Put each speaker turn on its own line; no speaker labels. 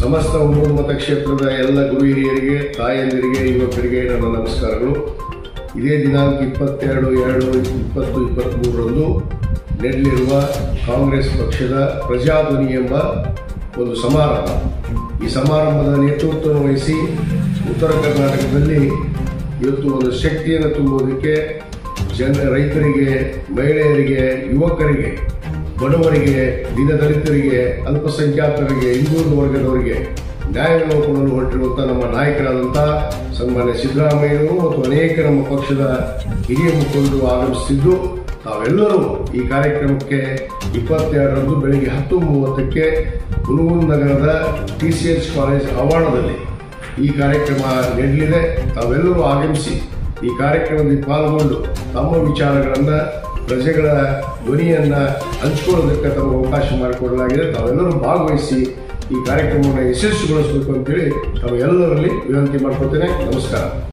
ಸಮಸ್ತ ಉನ್ನತ ಮತಕ್ಷೇತ್ರದ ಎಲ್ಲ ಗುರು ಹಿರಿಯರಿಗೆ ತಾಯಂದಿರಿಗೆ ಯುವಕರಿಗೆ ನನ್ನ ನಮಸ್ಕಾರಗಳು ಇದೇ ದಿನಾಂಕ ಇಪ್ಪತ್ತೆರಡು ಎರಡು ಇಪ್ಪತ್ತು ಇಪ್ಪತ್ತ್ಮೂರರಂದು ನಡೆಯಲಿರುವ ಕಾಂಗ್ರೆಸ್ ಪಕ್ಷದ ಪ್ರಜಾಧ್ವನಿ ಎಂಬ ಒಂದು ಸಮಾರಂಭ ಈ ಸಮಾರಂಭದ ನೇತೃತ್ವವನ್ನು ವಹಿಸಿ ಉತ್ತರ ಕರ್ನಾಟಕದಲ್ಲಿ ಇವತ್ತು ಒಂದು ಶಕ್ತಿಯನ್ನು ತುಂಬುವುದಕ್ಕೆ ಜನ ರೈತರಿಗೆ ಮಹಿಳೆಯರಿಗೆ ಯುವಕರಿಗೆ ಬಡವರಿಗೆ ದೀನದಲಿತರಿಗೆ ಅಲ್ಪಸಂಖ್ಯಾತರಿಗೆ ಹಿಂದುಳಿದ ವರ್ಗದವರಿಗೆ ನ್ಯಾಯವನ್ನು ಕೊಡಲು ಹೊರಟಿರುವಂತಹ ನಮ್ಮ ನಾಯಕರಾದಂಥ ಸನ್ಮಾನ್ಯ ಸಿದ್ದರಾಮಯ್ಯನವರು ಮತ್ತು ಅನೇಕ ನಮ್ಮ ಪಕ್ಷದ ಹಿರಿಯ ಮುಖಂಡರು ಆಗಮಿಸುತ್ತಿದ್ದು ತಾವೆಲ್ಲರೂ ಈ ಕಾರ್ಯಕ್ರಮಕ್ಕೆ ಇಪ್ಪತ್ತೆರಡರಂದು ಬೆಳಗ್ಗೆ ಹತ್ತು ಮೂವತ್ತಕ್ಕೆ ಹುನಗುಂದ ನಗರದ ಟಿ ಸಿ ಎಚ್ ಕಾಲೇಜ್ ಆವರಣದಲ್ಲಿ ಈ ಕಾರ್ಯಕ್ರಮ ನಡೆಯಲಿದೆ ತಾವೆಲ್ಲರೂ ಆಗಮಿಸಿ ಈ ಕಾರ್ಯಕ್ರಮದಲ್ಲಿ ಪಾಲ್ಗೊಂಡು ತಮ್ಮ ವಿಚಾರಗಳನ್ನ ಪ್ರಜೆಗಳ ಧ್ವನಿಯನ್ನ ಹಂಚಿಕೊಳ್ಳೋದಕ್ಕೆ ತಮಗೆ ಅವಕಾಶ ಮಾಡಿಕೊಡಲಾಗಿದೆ ತಾವೆಲ್ಲರೂ ಭಾಗವಹಿಸಿ ಈ ಕಾರ್ಯಕ್ರಮವನ್ನು ಯಶಸ್ವಿಗೊಳಿಸಬೇಕು ಅಂತೇಳಿ ತಾವು ಎಲ್ಲರಲ್ಲಿ ವಿನಂತಿ ಮಾಡ್ಕೊಳ್ತೇನೆ ನಮಸ್ಕಾರ